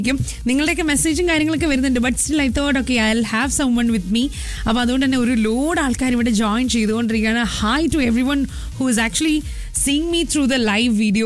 ക്കും. നിങ്ങളുടെയൊക്കെ മെസ്സേജും കാര്യങ്ങളൊക്കെ വരുന്നുണ്ട് but still I thought okay I have someone with me അപ്പോൾ അതുകൊണ്ട് തന്നെ ഒരു ലോഡ് ആൾക്കാർ ഇവിടെ ജോയിൻ ചെയ്തുകൊണ്ടിരിക്കുകയാണ് hi to everyone who is actually seeing me through the live video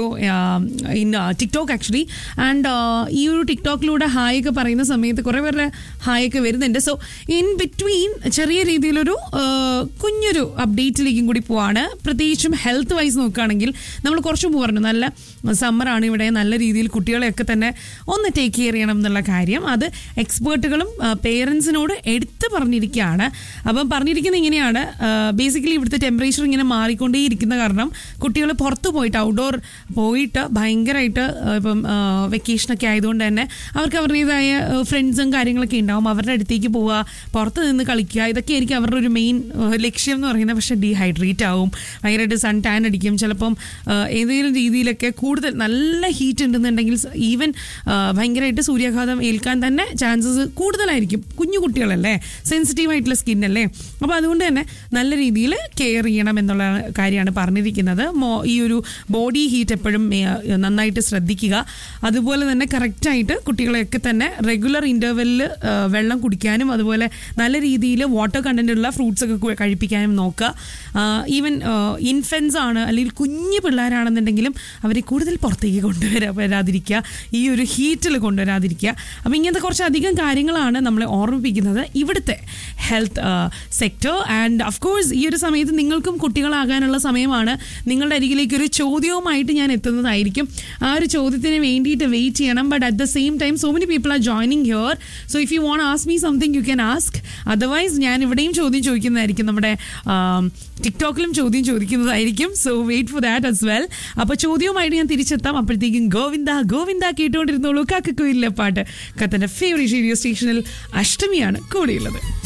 in TikTok actually and ഈ ഒരു ടിക്ടോക്കിലൂടെ ഹായ് ഒക്കെ പറയുന്ന സമയത്ത് കുറേ പേരുടെ ഹായ് ഒക്കെ വരുന്നുണ്ട് സോ ഇൻ ബിറ്റ്വീൻ ചെറിയ രീതിയിലൊരു ആ, കുഞ്ഞൊരു അപ്ഡേറ്റിലേക്കും കൂടി പോവാണ് പ്രത്യേകിച്ചും ഹെൽത്ത് വൈസ് നോക്കുകയാണെങ്കിൽ നമ്മൾ കുറച്ച് മുമ്പ് പറഞ്ഞു നല്ല സമ്മറാണ് ഇവിടെ നല്ല രീതിയിൽ കുട്ടികളെയൊക്കെ തന്നെ ഒന്ന് ടേക്ക് കെയർ ചെയ്യണം എന്നുള്ള കാര്യം അത് എക്സ്പേർട്ടുകളും പേരൻസിനോട് എടുത്ത് പറഞ്ഞിരിക്കുകയാണ് അപ്പം പറഞ്ഞിരിക്കുന്നത് ഇങ്ങനെയാണ് ബേസിക്കലി ഇവിടുത്തെ ടെമ്പറേച്ചർ ഇങ്ങനെ മാറിക്കൊണ്ടേയിരിക്കുന്ന കാരണം കുട്ടികൾ പുറത്ത് പോയിട്ട് ഔട്ട്ഡോർ പോയിട്ട് ഭയങ്കരമായിട്ട് ആ, ഇപ്പം വെക്കേഷനൊക്കെ ആയതുകൊണ്ട് തന്നെ അവർക്ക് അവരുടേതായ ഫ്രണ്ട്സും കാര്യങ്ങളൊക്കെ ഉണ്ടാവും അവരുടെ അടുത്തേക്ക് പോവുക പുറത്ത് നിന്ന് കളിക്കുക ഇതൊക്കെ ആയിരിക്കും അവരുടെ ഒരു മെയിൻ ലക്ഷ്യം എന്ന് പറയുന്നത് പക്ഷേ ഡീഹൈഡ്രേറ്റ് ആവും ഭയങ്കരമായിട്ട് സൺ ടാൻ അടിക്കും ചിലപ്പം ആ, ഏതെങ്കിലും രീതിയിലൊക്കെ കൂടുതൽ നല്ല ഹീറ്റ് ഉണ്ടെന്നുണ്ടെങ്കിൽ ഈവൻ ഭയങ്കരമായിട്ട് സൂര്യാഘാതം ഏൽക്കാൻ തന്നെ ചാൻസസ് കൂടുതലായിരിക്കും കുഞ്ഞു കുട്ടികളല്ലേ സെൻസിറ്റീവ് ആയിട്ടുള്ള സ്കിൻ അല്ലേ അപ്പോൾ അതുകൊണ്ട് തന്നെ നല്ല രീതിയിൽ കെയർ ചെയ്യണം എന്നുള്ള കാര്യമാണ് പറഞ്ഞിരിക്കുന്നത് മോ ഈ ഒരു ബോഡി ഹീറ്റ് എപ്പോഴും ഏ, നന്നായിട്ട് ശ്രദ്ധിക്കുക അതുപോലെ തന്നെ കറക്റ്റായിട്ട് കുട്ടികളെയൊക്കെ തന്നെ റെഗുലർ ഇൻ്റർവെല്ലിൽ വെള്ളം കുടിക്കാനും അതുപോലെ നല്ല രീതിയിൽ വാട്ടർ കണ്ടൻറ്റുള്ള ഫ്രൂട്ട്സ് ഒക്കെ കു- കഴിപ്പിക്കാനും നോക്കുക ഈവൻ ഇൻഫൻസ് ആണ് അല്ലെങ്കിൽ കുഞ്ഞു പിള്ളേരാണെന്നുണ്ടെങ്കിലും അവരെ കൂടുതൽ പുറത്തേക്ക് കൊണ്ടുവരാ വരാതിരിക്കുക ഈ ഒരു ഹീറ്റിൽ കൊണ്ടുവരാതിരിക്കുക അപ്പോൾ ഇങ്ങനത്തെ കുറച്ചധികം കാര്യങ്ങളാണ് നമ്മളെ ഓർമ്മിപ്പിക്കുന്നത് ഇവിടുത്തെ health sector and of course ഈ ഒരു സമയത്ത് നിങ്ങൾക്കും കുട്ടികളാകാനുള്ള സമയമാണ് നിങ്ങളുടെ അരികിലേക്ക് ഒരു ചോദ്യവുമായിട്ട് ഞാൻ എത്തുന്നതായിരിക്കും ആ ഒരു ചോദ്യത്തിന് വേണ്ടിയിട്ട് വെയിറ്റ് ചെയ്യണം but at the same time so many people are joining here so if you want ask me something you can ask otherwise ഞാൻ ഇവിടെയും ചോദ്യം ചോദിക്കുന്നതായിരിക്കും നമ്മുടെ ആം, ടിക്ടോക്കിലും ചോദ്യം ചോദിക്കുന്നതായിരിക്കും so wait for that as well അപ്പോൾ ചോദ്യവുമായിട്ട് ഞാൻ തിരിച്ചെത്താം അപ്പോഴത്തേക്കും ഗോവിന്ദ ഗോവിന്ദ കേട്ടുകൊണ്ടിരുന്നോളൂ കാക്കക്കോയിലെ പാട്ട് കത്തൻ്റെ ഫേവറേറ്റ് റേഡിയോ സ്റ്റേഷനിൽ അഷ്ടമിയാണ് കൂടെയുള്ളത്